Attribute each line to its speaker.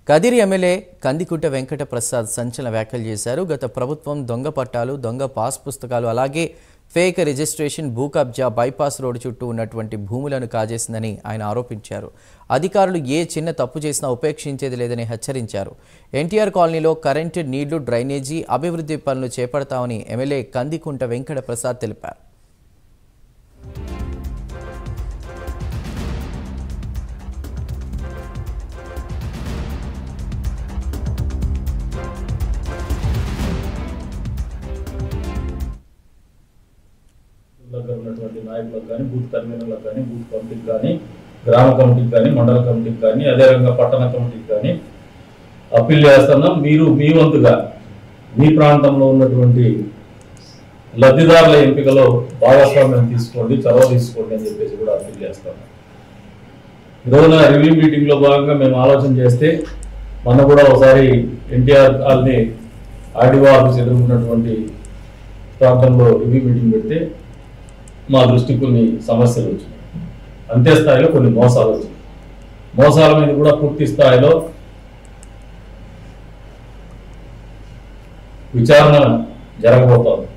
Speaker 1: Kadiri MLA Kandikunta Venkata Prasad సంచలన వ్యాఖ్యలు చేశారు గత ప్రభుత్వం దొంగ పట్టాలు దొంగ పాస్ పుస్తకాలు అలాగే ఫేక్ రిజిస్ట్రేషన్ భూ కబ్జా బైపాస్ రోడ్డు చుట్టూ ఉన్నటువంటి భూములను కాజేసిందని ఆయన ఆరోపించారు అధికారులు ఏ చిన్న తప్పు చేసినా ఉపేక్షించేది లేదని హెచ్చరించారు ఎన్టీఆర్ కాలనీలో కరెంటు నీళ్లు డ్రైనేజీ అభివృద్ధి పనులు చేపడతామని ఎమ్మెల్యే కందికుంట వెంకట ప్రసాద్ తెలిపారు
Speaker 2: దగ్గర ఉన్నటువంటి నాయకులకు కానీ బూత్ కన్వీనర్లకు కానీ బూత్ కమిటీకి కానీ గ్రామ కమిటీకి కానీ మండల కమిటీకి కానీ అదేవిధంగా పట్టణ కమిటీకి కానీ అప్పీల్ చేస్తున్నాం మీరు మీ వంతుగా మీ ప్రాంతంలో ఉన్నటువంటి లబ్ధిదారుల ఎంపికలో భాగస్వామ్యం తీసుకోండి చొరవ తీసుకోండి అని చెప్పేసి కూడా అప్పీల్ చేస్తున్నాం ఈరోజున రివ్యూ మీటింగ్లో భాగంగా మేము ఆలోచన చేస్తే మొన్న కూడా ఒకసారి ఎన్టీఆర్ కాలనీ ఆర్డీఓ ఆఫీస్ ఎదుర్కొన్నటువంటి ప్రాంతంలో రివ్యూ మీటింగ్ పెడితే మా దృష్టికి కొన్ని సమస్యలు వచ్చినాయి అంతే స్థాయిలో కొన్ని మోసాలు వచ్చినాయి మోసాల మీద కూడా పూర్తి స్థాయిలో విచారణ జరగబోతోంది